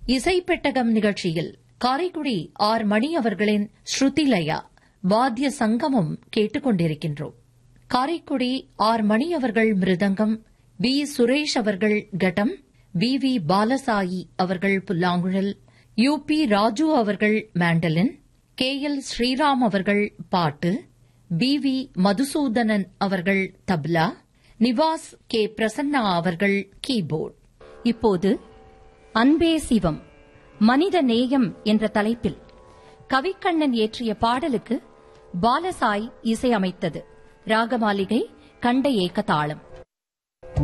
இசைப்பெட்டகம் நிகழ்ச்சியில் காரைக்குடி ஆர் மணி அவர்களின் ஸ்ருதிலயா வாத்திய சங்கமம் கேட்டுக் கொண்டிருக்கின்றோம் காரைக்குடி ஆர் மணி அவர்கள் மிருதங்கம் பி சுரேஷ் அவர்கள் கட்டம் வி வி பாலசாயி அவர்கள் புல்லாங்குழல் யு பி ராஜு அவர்கள் மேண்டலின் கே எல் ஸ்ரீராம் அவர்கள் பாட்டு பி வி மதுசூதனன் அவர்கள் தப்லா நிவாஸ் கே பிரசன்னா அவர்கள் கீபோர்ட் இப்போது அன்பே சிவம் மனித நேயம் என்ற தலைப்பில் கவிக்கண்ணன் இயற்றிய பாடலுக்கு பாலசாய் இசையமைத்தது ராகமாளிகை கண்ட ஏக்க தாளம்